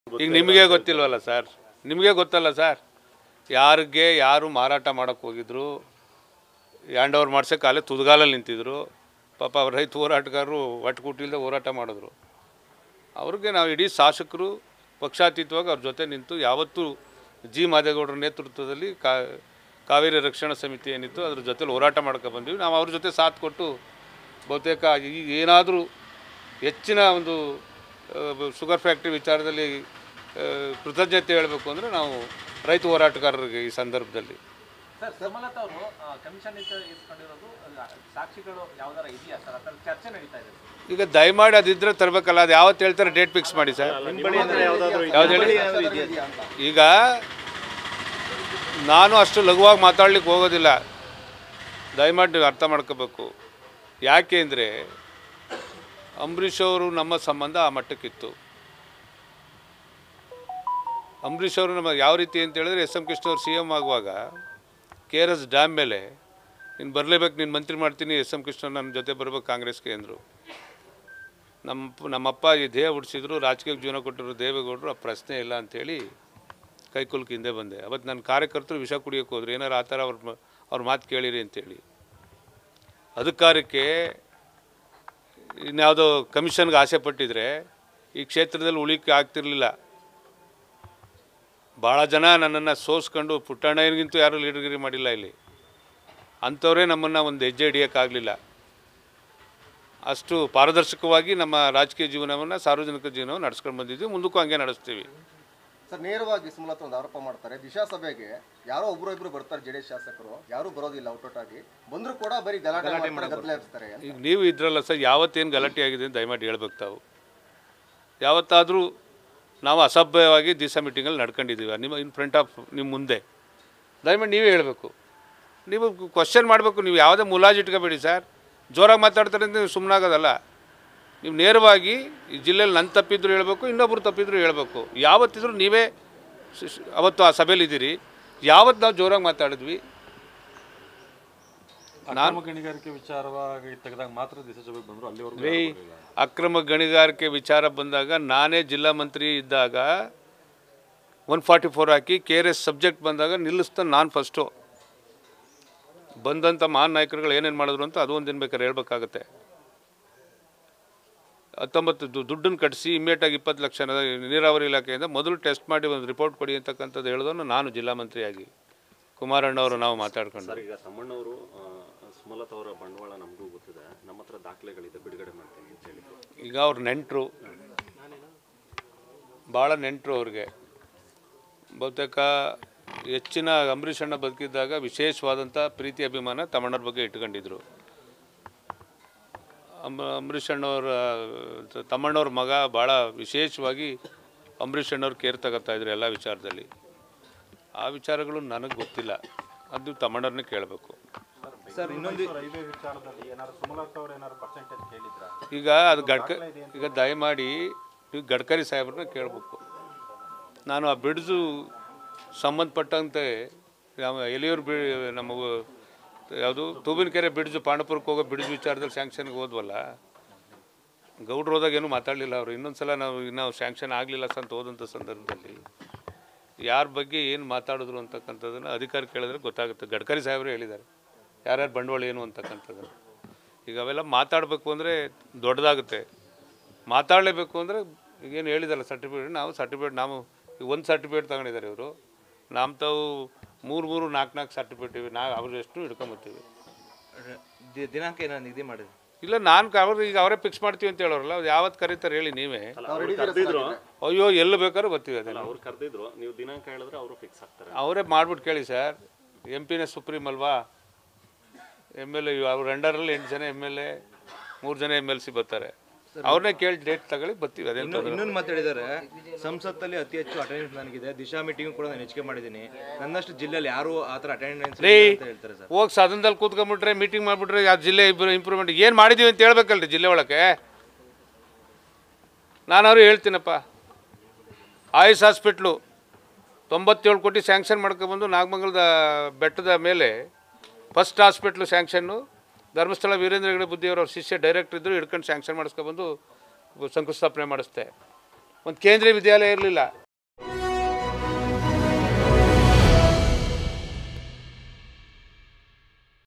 ಈಗ ನಿಮಗೆ ಗೊತ್ತಿಲ್ವಲ್ಲ ಸರ್ ನಿಮಗೆ ಗೊತ್ತಲ್ಲ ಸರ್ ಯಾರಿಗೆ ಯಾರು ಮಾರಾಟ ಮಾಡೋಕ್ಕೆ ಹೋಗಿದ್ರು ಹ್ಯಾಂಡ್ ಓವರ್ ಮಾಡ್ಸೋಕೆ ಅಲ್ಲೇ ತುದಿಗಾಲಲ್ಲಿ ನಿಂತಿದ್ರು ಪಾಪ ಅವ್ರ ರೈತ ಹೋರಾಟಗಾರರು ಒಟ್ಟುಕುಟ್ಟಿಲ್ದೆ ಹೋರಾಟ ಮಾಡಿದ್ರು ಅವ್ರಿಗೆ ನಾವು ಇಡೀ ಶಾಸಕರು ಪಕ್ಷಾತೀತವಾಗಿ ಅವ್ರ ಜೊತೆ ನಿಂತು ಯಾವತ್ತೂ ಜಿ ಮಾದೇಗೌಡರ ನೇತೃತ್ವದಲ್ಲಿ ಕಾ ಕಾವೇರಿ ರಕ್ಷಣಾ ಸಮಿತಿ ಏನಿತ್ತು ಅದ್ರ ಜೊತೆಲಿ ಹೋರಾಟ ಮಾಡ್ಕೊ ಬಂದ್ವಿ ನಾವು ಅವ್ರ ಜೊತೆ ಸಾಥ್ ಕೊಟ್ಟು ಬಹುತೇಕ ಈಗ ಏನಾದರೂ ಹೆಚ್ಚಿನ ಒಂದು ಶುಗರ್ ಫ್ಯಾಕ್ಟ್ರಿ ವಿಚಾರದಲ್ಲಿ ಆ, ಕೃತಜ್ಞತೆ ಹೇಳಬೇಕು ಅಂದರೆ ನಾವು ರೈತ ಹೋರಾಟಗಾರರಿಗೆ ಈ ಸಂದರ್ಭದಲ್ಲಿ ಸರ್ ಸುಮಲತಾ ಅವರು ಕಮಿಷನ್ ಇಸ್ಕೊಂಡಿರೋದು ಅಲ್ಲ, ಸಾಕ್ಷಿಗಳು ಯಾವ್ದಾರ ಇದೆಯಾ ಸರ್ ಅದ್ರ ಚರ್ಚೆ ನಡೀತಾ ಇದೆ ಸರ್. ಈಗ ದಯಮಾಡಿ ಅದಿದ್ರೆ ತರಬೇಕಲ್ಲ ಅದು ಯಾವತ್ತು ಹೇಳ್ತಾರೆ ಡೇಟ್ ಫಿಕ್ಸ್ ಮಾಡಿ ಸರ್ ಯಾವ್ದು ಹೇಳಿ ಈಗ ನಾನು ಅಷ್ಟು ಲಘುವಾಗಿ ಮಾತಾಡ್ಲಿಕ್ಕೆ ಹೋಗೋದಿಲ್ಲ ದಯಮಾಡಿ ನೀವು ಅರ್ಥ ಮಾಡ್ಕೋಬೇಕು ಯಾಕೆ ಅಂದರೆ ಅಂಬರೀಷ್ ಅವರು ನಮ್ಮ ಸಂಬಂಧ ಆ ಮಟ್ಟಕ್ಕಿತ್ತು ಅಂಬರೀಷ್ ಅವರು ನಮ್ಮ ಯಾವ ರೀತಿ ಅಂತ ಹೇಳಿದ್ರೆ ಎಸ್ ಎಂ ಕೃಷ್ಣ ಅವರು ಸಿ ಎಮ್ ಆಗುವಾಗ ಕೆ ಆರ್ ಎಸ್ ಡ್ಯಾಮ್ ಮೇಲೆ ನೀನು ಬರಲೇಬೇಕು ನೀನು ಮಂತ್ರಿ ಮಾಡ್ತೀನಿ ಎಸ್ ಎಂ ಕೃಷ್ಣ ನನ್ನ ಜೊತೆ ಬರಬೇಕು ಕಾಂಗ್ರೆಸ್ಗೆ ಅಂದರು ನಮ್ಮ ನಮ್ಮಪ್ಪ ಈ ದೇಹ ಉಡಿಸಿದ್ರು ರಾಜಕೀಯಕ್ಕೆ ಜೀವನ ಕೊಟ್ಟಿರೋ ದೇವೇಗೌಡರು ಆ ಪ್ರಶ್ನೆ ಇಲ್ಲ ಅಂಥೇಳಿ ಕೈಕುಲ್ಕ್ ಹಿಂದೆ ಬಂದೆ ಅವತ್ತು ನನ್ನ ಕಾರ್ಯಕರ್ತರು ವಿಷ ಕುಡಿಯೋಕೆ ಹೋದ್ರು ಏನಾರು ಆ ಥರ ಅವ್ರ ಮ- ಅವ್ರ ಮಾತು ಕೇಳಿರಿ ಅಂತೇಳಿ ಅಧಿಕಾರಕ್ಕೆ ಇನ್ಯಾವುದೋ ಕಮಿಷನ್ಗೆ ಆಸೆ ಪಟ್ಟಿದ್ರೆ ಈ ಕ್ಷೇತ್ರದಲ್ಲಿ ಉಳಿಕೆ ಆಗ್ತಿರ್ಲಿಲ್ಲ ಭಾಳ ಜನ ನನ್ನನ್ನು ಸೋಸ್ಕೊಂಡು ಪುಟ್ಟಣ್ಣನಿಗಿಂತೂ ಯಾರೂ ಲೀಡರ್ಗಿರಿ ಮಾಡಿಲ್ಲ ಇಲ್ಲಿ ಅಂಥವರೇ ನಮ್ಮನ್ನು ಒಂದು ಹೆಜ್ಜೆ ಹಿಡಿಯೋಕ್ಕಾಗಲಿಲ್ಲ ಅಷ್ಟು ಪಾರದರ್ಶಕವಾಗಿ ನಮ್ಮ ರಾಜಕೀಯ ಜೀವನವನ್ನು ಸಾರ್ವಜನಿಕ ಜೀವನವನ್ನು ನಡ್ಸ್ಕೊಂಡು ಬಂದಿದ್ವಿ ಮುಂದಕ್ಕೂ ಹಂಗೆ ನಡೆಸ್ತೀವಿ ಸರ್ ನೇರವಾಗಿ ಸುಮಲತಾ ಒಂದು ಆರೋಪ ಮಾಡ್ತಾರೆ ದಿಶಾ ಸಭೆಗೆ ಯಾರೋ ಒಬ್ರು ಇಬ್ರು ಬರ್ತಾರೆ ಜೆಡಿಎಸ್ ಶಾಸಕರು ಯಾರು ಬರೋದಿಲ್ಲ ಔಟೋಟಾಗಿ ಬಂದ್ರು ಕೂಡ ಬರೀ ಗಲಾಟೆ ಮಾಡ್ತಾರೆ ಗದ್ದಲ ಎಬ್ಸ್ತಾರೆ ಅಂತ. ಈಗ ನೀವು ಇದ್ರಲ್ಲ ಸರ್ ಯಾವತ್ತೇನು ಗಲಾಟೆ ಆಗಿದೆ ಅಂತ ದಯಮಾಡಿ ಹೇಳ್ಬೇಕು ತಾವು ಯಾವತ್ತಾದರೂ ನಾವು ಅಸಭ್ಯವಾಗಿ ದಿವಸ ಮೀಟಿಂಗಲ್ಲಿ ನಡ್ಕೊಂಡಿದ್ದೀವಿ ನಿಮ್ಮ ಇನ್ ಫ್ರಂಟ್ ಆಫ್ ನಿಮ್ಮ ಮುಂದೆ ದಯಮಾಡಿ ನೀವೇ ಹೇಳಬೇಕು ನೀವು ಕ್ವಶನ್ ಮಾಡಬೇಕು ನೀವು ಯಾವುದೇ ಮುಲಾಜ್ ಇಟ್ಕೋಬೇಡಿ ಸರ್ ಜೋರಾಗಿ ಮಾತಾಡ್ತಾರೆ ಅಂತ ನೀವು ಸುಮ್ಮನಾಗೋದಲ್ಲ ನೀವು ನೇರವಾಗಿ ಈ ಜಿಲ್ಲೆಯಲ್ಲಿ ನನ್ನ ತಪ್ಪಿದ್ರು ಹೇಳ್ಬೇಕು ಇನ್ನೊಬ್ರು ತಪ್ಪಿದ್ರು ಹೇಳ್ಬೇಕು ಯಾವತ್ತಿದ್ರು ನೀವೇ ಶ- ಶ- ಅವತ್ತು ಆ ಸಭೆಯಲ್ಲಿ ಇದ್ದೀರಿ ಯಾವತ್ತು ನಾವು ಜೋರಾಗಿ ಮಾತಾಡಿದ್ವಿ ಅಕ್ರಮ ಗಣಿಗಾರಿಕೆ ವಿಚಾರವಾಗಿ ತೆಗೆದಾಗ ಮಾತ್ರ ದಿವಸ ಸಭೆಗೆ ಬಂದ್ರು ಅಲ್ಲಿವರೆಗೂ ರೀ ಅಕ್ರಮ ಗಣಿಗಾರಿಕೆ ವಿಚಾರ ಬಂದಾಗ ನಾನೇ ಜಿಲ್ಲಾ ಮಂತ್ರಿ ಇದ್ದಾಗ ಒನ್ ಫಾರ್ಟಿ ಫೋರ್ ಹಾಕಿ ಕೆ ಆರ್ ಎಸ್ ಸಬ್ಜೆಕ್ಟ್ ಬಂದಾಗ ನಿಲ್ಲಿಸ್ತಾ ನಾನು ಫಸ್ಟು ಬಂದಂಥ ಮಹಾನ್ ನಾಯಕರುಗಳು ಏನೇನು ಮಾಡಿದ್ರು ಅಂತ ಅದು ಒಂದಿನ ಬೇಕಾದ್ರೆ ಹೇಳ್ಬೇಕಾಗತ್ತೆ ಹತ್ತೊಂಬತ್ತು ದು- ದುಡ್ಡನ್ನು ಕಟ್ಟಿಸಿ ಇಮ್ಮಿಡಿಯೇಟಾಗಿ ಇಪ್ಪತ್ತು ಲಕ್ಷ ನೀರಾವರಿ ಇಲಾಖೆಯಿಂದ ಮೊದಲು ಟೆಸ್ಟ್ ಮಾಡಿ ಒಂದು ರಿಪೋರ್ಟ್ ಕೊಡಿ ಅಂತಕ್ಕಂಥದ್ದು ಹೇಳಿದವನು ನಾನು ಜಿಲ್ಲಾ ಮಂತ್ರಿಯಾಗಿ ಕುಮಾರಣ್ಣವರು ನಾವು ಮಾತಾಡ್ಕೊಂಡು ಸರ್ ಈಗ ತಮ್ಮಣ್ಣವರು ಆ, ಸುಮಲತಾ ಅವರ ಬಂಡವಾಳ ನಮಗೂ ಗೊತ್ತಿದೆ ನಮ್ಮ ಹತ್ರ ದಾಖಲೆಗಳಿದೆ ಬಿಡುಗಡೆ ಮಾಡ್ತೀನಿ ಅಂತ ಹೇಳಿದ್ರು ಈಗ ಅವ್ರ ನೆಂಟರು ಭಾಳ ನೆಂಟರು ಅವ್ರಿಗೆ ಬಹುತೇಕ ಹೆಚ್ಚಿನ ಅಂಬರೀಷ್ ಅಣ್ಣ ಬದುಕಿದ್ದಾಗ ವಿಶೇಷವಾದಂಥ ಪ್ರೀತಿ ಅಭಿಮಾನ ತಮ್ಮಣ್ಣವ್ರ ಬಗ್ಗೆ ಇಟ್ಕೊಂಡಿದ್ರು ಅಂಬ ಅಂಬರೀಷ್ ಅಣ್ಣವ್ರ ತ- ತಮ್ಮಣ್ಣವ್ರ ಮಗ ಭಾಳ ವಿಶೇಷವಾಗಿ ಅಂಬರೀಷ್ ಅಣ್ಣವ್ರು ಕೇರ್ ತಗೋತಾ ಇದ್ರು ಎಲ್ಲ ವಿಚಾರದಲ್ಲಿ ಆ ವಿಚಾರಗಳು ನನಗೆ ಗೊತ್ತಿಲ್ಲ ಅದು ತಮ್ಮಣ್ಣವ್ರನ್ನೇ ಕೇಳಬೇಕು ರೈಲ್ವೆ ವಿಚಾರದಲ್ಲಿ ಏನಾದ್ರು ಸುಮಲತಾ ಅವ್ರು ಏನಾದ್ರು ಪರ್ಸೆಂಟೇಜ್ ಕೇಳಿದ್ರ ಈಗ ಅದು ಗಡ್ಕ ಈಗ ದಯಮಾಡಿ ನೀವು ಗಡ್ಕರಿ ಸಾಹೇಬ್ರನ್ನ ಕೇಳಬೇಕು ನಾನು ಆ ಬಿಡ್ಜು ಸಂಬಂಧಪಟ್ಟಂತೆ ಯಾವ ಎಲಿಯೂರು ಬಿ ನಮ್ಮ ಊ- ಯಾವುದು ತೂಬಿನಕೆರೆ ಬಿಡ್ಜು ಪಾಂಡಪುರಕ್ಕೆ ಹೋಗೋ ಬಿಡ್ಜು ವಿಚಾರದಲ್ಲಿ ಸ್ಯಾಂಕ್ಷನ್ಗೆ ಹೋದ್ವಲ್ಲ ಗೌಡ್ರು ಹೋದಾಗ ಏನೂ ಮಾತಾಡಲಿಲ್ಲ ಅವರು ಇನ್ನೊಂದು ಸಲ ನಾವು ಇನ್ನೂ ಸ್ಯಾಂಕ್ಷನ್ ಆಗಲಿಲ್ಲ ಅಂತ ಹೋದಂಥ ಸಂದರ್ಭದಲ್ಲಿ ಯಾರ ಬಗ್ಗೆ ಏನು ಮಾತಾಡಿದ್ರು ಅಂತಕ್ಕಂಥದ್ದನ್ನು ಅಧಿಕಾರಿ ಕೇಳಿದ್ರೆ ಗೊತ್ತಾಗುತ್ತೆ ಗಡ್ಕರಿ ಸಾಹೇಬರು ಹೇಳಿದ್ದಾರೆ ಯಾರ್ಯಾರು ಬಂಡವಾಳ ಏನು ಅಂತಕ್ಕಂಥದ್ದನ್ನು ಈಗ ಅವೆಲ್ಲ ಮಾತಾಡಬೇಕು ಅಂದರೆ ದೊಡ್ಡದಾಗುತ್ತೆ ಮಾತಾಡಲೇಬೇಕು ಅಂದರೆ ಈಗೇನು ಹೇಳಿದಾರಲ್ಲ ಸರ್ಟಿಫಿಕೇಟ್ ನಾವು ಸರ್ಟಿಫಿಕೇಟ್ ನಾವು ಈಗ ಒಂದು ಸರ್ಟಿಫಿಕೇಟ್ ತಗೊಂಡಿದ್ದಾರೆ ಇವರು ನಮ್ಮ ತಾವು ಮೂರು ಮೂರು ನಾಲ್ಕು ನಾಲ್ಕು ಸರ್ಟಿಫಿಕೇಟ್ ಇವೆ ನಾ ಅವ್ರು ಎಷ್ಟು ಹಿಡ್ಕೊಂಬತ್ತೀವಿ ದಿ- ದಿನಾಂಕ ಏನೋ ನಿಗದಿ ಮಾಡಿದ್ರು ಇಲ್ಲ ನಾನು ಅವ್ರು ಈಗ ಅವರೇ ಫಿಕ್ಸ್ ಮಾಡ್ತೀವಿ ಅಂತ ಹೇಳೋರಲ್ಲ ಅವ್ರು ಯಾವತ್ತು ಕರೀತಾರೆ ಹೇಳಿ ನೀವೇ ಅವ್ರು ಕರೆದಿದ್ರು ಅಯ್ಯೋ ಎಲ್ಲಿ ಬೇಕಾದ್ರೂ ಬರ್ತೀವಿ ಅದನ್ನು ಅವ್ರು ಕರೆದಿದ್ರು ನೀವು ದಿನಾಂಕ ಹೇಳಿದ್ರೆ ಅವರು ಫಿಕ್ಸ್ ಆಗ್ತಾರೆ ಅವರೇ ಮಾಡ್ಬಿಟ್ಟು ಕೇಳಿ ಸರ್ ಎಂ ಪಿನೇ ಸುಪ್ರೀಂ ಅಲ್ವಾ ಎಮ್ ಎಲ್ ಎ ಅವ್ರ ಅಂಡರಲ್ಲಿ ಎಂಟು ಜನ ಎಮ್ ಎಲ್ ಎ ಮೂರು ಜನ ಎಮ್ ಎಲ್ ಸಿ ಬರ್ತಾರೆ ಅವ್ರನ್ನೇ ಕೇಳಿ ಡೇಟ್ ತಗೊಳ್ಳಿ ಬರ್ತೀವಿ ಅದೇನು ಇನ್ನು ಇನ್ನೊಂದು ಮಾತಾಡಿದ್ದಾರೆ ಸಂಸತ್ತಲ್ಲಿ ಅತಿ ಹೆಚ್ಚು ಅಟೆಂಡೆನ್ಸ್ ನನಗಿದೆ ದಿಶಾ ಮೀಟಿಂಗ್ ಕೂಡ ನಾನು ಹೆಚ್ಚಿಗೆ ಮಾಡಿದ್ದೀನಿ ನನ್ನಷ್ಟು ಜಿಲ್ಲೆಯಲ್ಲಿ ಯಾರು ಆ ಥರ ಅಟೆಂಡೆನ್ಸ್ ರೀ ಅಂತ ಹೇಳ್ತಾರೆ ಸರ್ ಹೋಗಿ ಸದನದಲ್ಲಿ ಕೂತ್ಕೊಂಡ್ಬಿಟ್ರೆ ಮೀಟಿಂಗ್ ಮಾಡಿಬಿಟ್ರೆ ಯಾವ ಜಿಲ್ಲೆ ಇಂಪ್ರೂವ್ಮೆಂಟ್ ಏನು ಮಾಡಿದೀವಿ ಅಂತ ಹೇಳ್ಬೇಕಲ್ರಿ ಜಿಲ್ಲೆ ಒಳಗೆ ನಾನು ಅವ್ರಿಗೆ ಹೇಳ್ತೀನಪ್ಪ ಆಯುಷ್ ಹಾಸ್ಪಿಟ್ಲು ತೊಂಬತ್ತೇಳು ಕೋಟಿ ಸ್ಯಾಂಕ್ಷನ್ ಮಾಡ್ಕೊಬಂದು ನಾಗಮಂಗಲದ ಬೆಟ್ಟದ ಮೇಲೆ first hospital sanction Dharmasthala Veerendra Hegde ಬುದ್ಧಿಯವರ ಶಿಷ್ಯ ಡೈರೆಕ್ಟರ್ ಇದ್ದರು ಹಿಡ್ಕೊಂಡು ಸ್ಯಾಂಕ್ಷನ್ ಮಾಡಿಸ್ಕೊಬಂದು ಶಂಕುಸ್ಥಾಪನೆ ಮಾಡಿಸ್ದೆ ಒಂದು ಕೇಂದ್ರೀಯ ವಿದ್ಯಾಲಯ ಇರಲಿಲ್ಲ